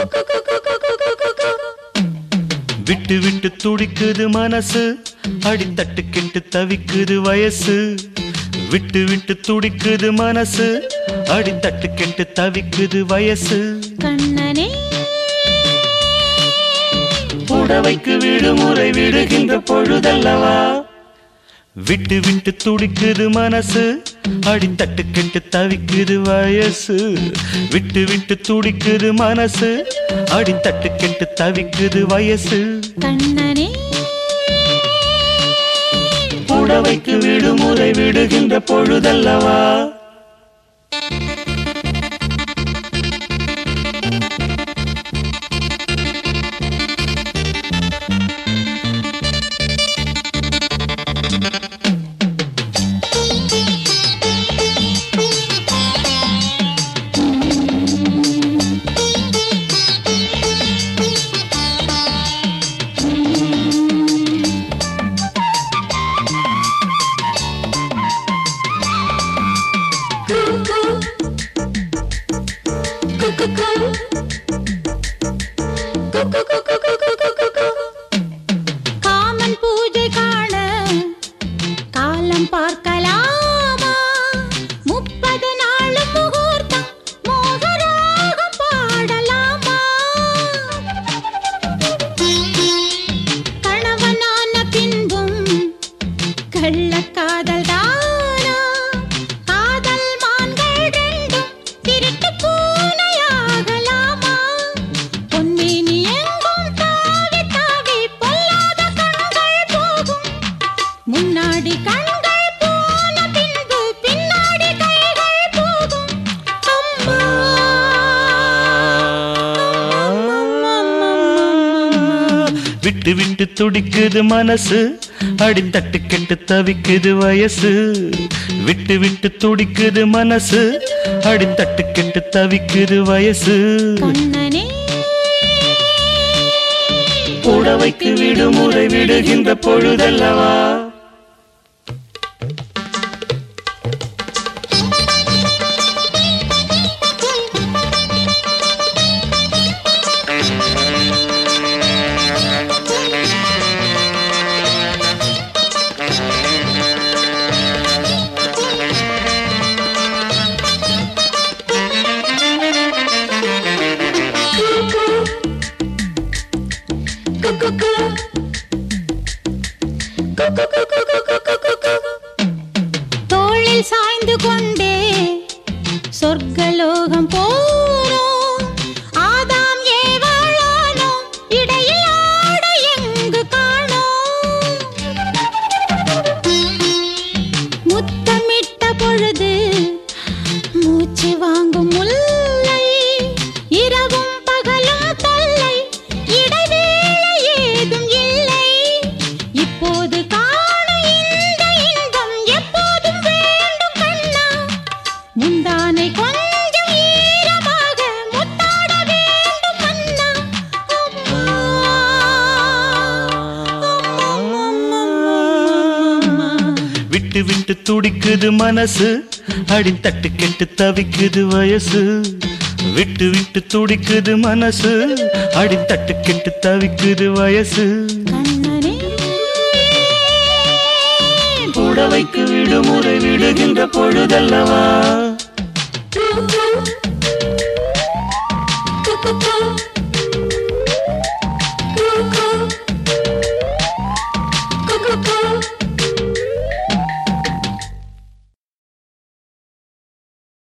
விட்டு விட்டு துடிக்குது மனசு அடித்தட்டு கெட்டு தவிக்குது வயசு விட்டு விட்டு துடிக்குது மனசு அடித்தட்டு கெட்டு தவிக்குது வயசு கண்ணனே புடவைக்கு விடுமுறை விடுகின்ற பொழுதல்லவா விட்டு விட்டு துடிக்குது மனசு அடித்தட்டு கெட்டு தவிக்குது வயசு விட்டு விட்டு துடிக்குது மனசு அடித்தட்டு கெட்டு தவிக்குது வயசு கண்ணனே புடவைக்கு விடுமுறை விடுகின்ற பொழுதல்லவா காமன் பூஜை காண காலம் பார்க்கலாமா முப்பது நாளும் முகூர்த்தம் மோகராகம் பாடலாமா கணவனான பின்பும் கள்ளக்காதல் தானா காதல் மான்கள் ரெண்டும் திருட்டு பூனையாகலாமா பொன்மேனி எங்கும் தாவி தாவி பொல்லாத கண்கள் போகும் முன்னாடி கண்கள் போன பின்பு பின்னாடி கைகள் போகும் அம்மா விட்டு விட்டு துடிக்குது மனசு அடித்தட்டு கெட்டு தவிக்குது வயசு விட்டு விட்டு துடிக்குது மனசு அடித்தட்டு கெட்டு தவிக்குது வயசு கண்ணனே புடவைக்கு விடுமுறை விடுகின்ற பொழுதல்லவா தோளில் சாய்ந்து கொண்டே சொர்க்கலோகம் போனோம் ஆதாம் ஏவாளானோ இடையில் ஆட எங்கு காணோம் முத்தமிட்ட பொழுது மூச்சு வாங்கும் முல்லை இரவும் பகலும் தொல்லை இடைவேளை ஏதும் இல்லை இப்போது காண இந்த இன்பம் எப்போதும் வேண்டும் கண்ணா முந்தானை கொஞ்சம் ஈரமாக முத்தாட வேண்டும் மன்னா அம்மா விட்டு விட்டு துடிக்குது மனசு அடித்தட்டு கெட்டு தவிக்குது வயசு விட்டு விட்டு துடிக்குது மனசு அடித்தட்டு கெட்டு தவிக்குது வயசு கண்ணனே புடவைக்கு விடுமுறை விடுகின்ற பொழுதல்லவா Cuckoo.